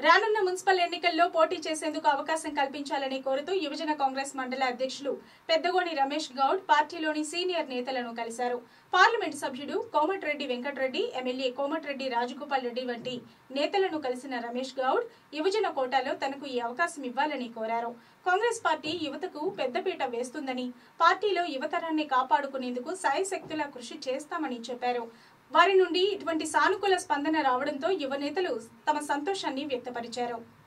రానున్న మున్సిపల్ ఎన్నికల్లో పోటీ చేసేందుకు అవకాశం కల్పించాలని కోరుతూ యువజన కాంగ్రెస్ మండల అధ్యక్షులు పెద్దగోని రమేష్ గౌడ్ పార్టీలోని సీనియర్ నేతలను కలిశారు పార్లమెంటు సభ్యుడు కోమటిరెడ్డి వెంకటరెడ్డి ఎమ్మెల్యే కోమటిరెడ్డి రాజగోపాల్ రెడ్డి వంటి నేతలను కలిసిన రమేష్ గౌడ్ యువజన కోటాలో తనకు ఈ అవకాశం ఇవ్వాలని కోరారు కాంగ్రెస్ పార్టీ యువతకు పెద్దపీట వేస్తుందని పార్టీలో యువతరాన్ని కాపాడుకునేందుకు సాయశక్తులా కృషి చేస్తామని చెప్పారు వారి నుండి ఇటువంటి సానుకూల స్పందన రావడంతో యువ నేతలు తమ సంతోషాన్ని వ్యక్తపరిచారు